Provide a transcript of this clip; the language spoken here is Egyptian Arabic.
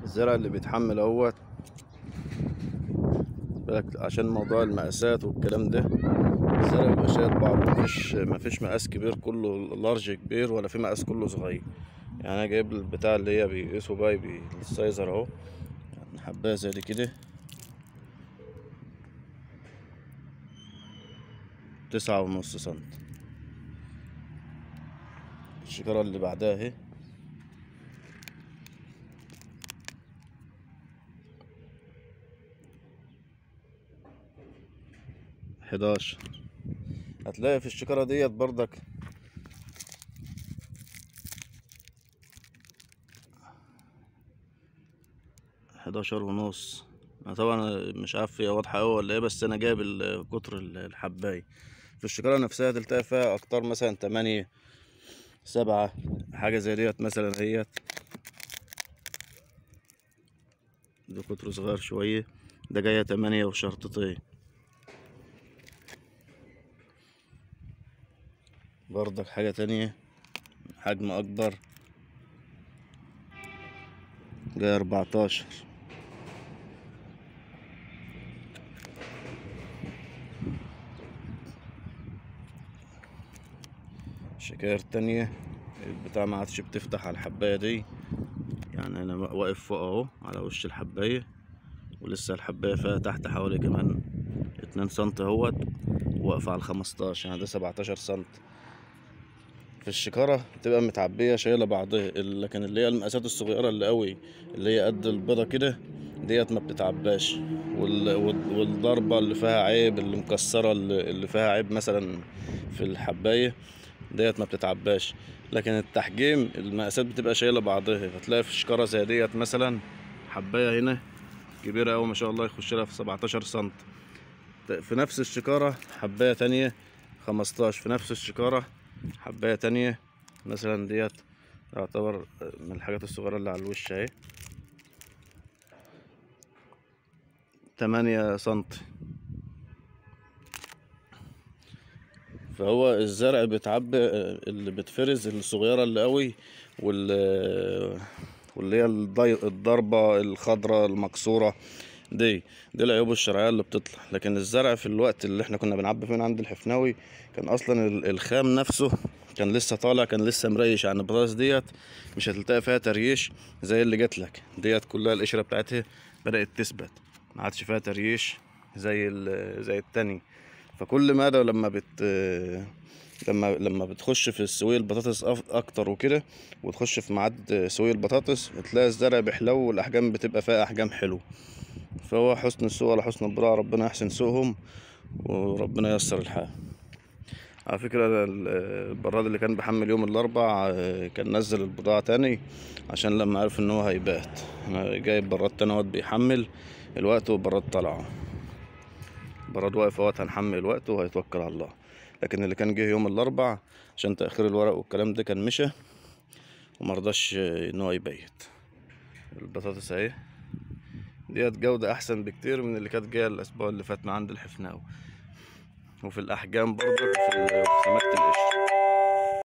الزرع اللي بيتحمل اهوت بالك عشان موضوع المقاسات والكلام ده الزرع بيبقى شايل بعض مفيش مفيش مقاس كبير كله لارج كبير ولا في مقاس كله صغير يعني انا جايب البتاع اللي هي بيقيسوا بقى بي- السايزر اهو يعني حبايه زي دي كده تسعة ونص سنت الشجرة اللي بعدها اهي حداشر هتلاقي في الشجرة ديت برضك حداشر ونص انا طبعا مش عارف هي واضحة اوي ولا ايه بس انا جايب ال- قطر ال- الحباية في الشجرة نفسها تلتقي فيها اقطار مثلا تمانية سبعة حاجة زي ديت مثلا هيت ده قطر صغير شوية ده جاية تمانية وشرطتين برضك حاجة تانية حجم أكبر جاية أربعتاشر شكاير تانية البتاع ما عادش بتفتح على الحباية دي يعني أنا واقف فوق أهو على وش الحباية ولسه الحباية فيها تحت حوالي كمان اتنين سنت اهوت واقفة على الخمستاشر يعني ده سبعتاشر سنت في الشكارة بتبقى متعبية شايلة بعضها لكن اللي هي المقاسات الصغيرة اللي قوي اللي هي قد البيضة كده ديت ما بتتعباش وال... وال- والضربة اللي فيها عيب اللي مكسرة اللي اللي فيها عيب مثلا في الحباية ديت ما بتتعباش لكن التحجيم المقاسات بتبقى شايلة بعضها فتلاقي في شكارة زي ديت مثلا حباية هنا كبيرة أوي ما شاء الله يخش لها في 17 سنت في نفس الشكارة حباية تانية 15 في نفس الشكارة حباية تانية مثلا ديت يعتبر من الحاجات الصغيرة اللي على الوش اهي تمانية سنتي فهو الزرع بيتعبي اللي بتفرز الصغيرة اللي قوي وال واللي هي الضي- الضربة الخضراء المكسورة دي دي العيوب الشرعية اللي بتطلع لكن الزرع في الوقت اللي احنا كنا بنعبي فيه من عند الحفناوي كان اصلا ال- الخام نفسه كان لسه طالع كان لسه مريش يعني البطاطس ديت مش هتلتقي فيها تريش زي اللي جات لك ديت كلها القشرة بتاعتها بدأت تثبت ما عادش فيها تريش زي ال- زي التاني فكل مدى لما بت لما لما بتخش في السوي البطاطس أف- اكتر وكده وتخش في ميعاد سوي البطاطس بتلاقي الزرع بيحلو والاحجام بتبقى فيها احجام حلو فهو حسن السوق على حسن البضاعة ربنا يحسن سوقهم وربنا ييسر الحال على فكرة ال- البراد اللي كان بيحمل يوم الأربع آه، كان نزل البضاعة تاني عشان لما عرف إن هو هيبات أنا جايب براد تاني اهوت بيحمل الوقت والبراد طلع براد واقف اهوت هنحمل الوقت وهيتوكل على الله لكن اللي كان جه يوم الأربع عشان تأخير الورق والكلام ده كان مشى ومرضاش آه، إن هو يبيت البطاطس اهي ديت جودة أحسن بكتير من اللي كانت جاية الأسبوع اللي فات من عند الحفناوي وفي الأحجام برضه وفي ال- وفي سمكة القشر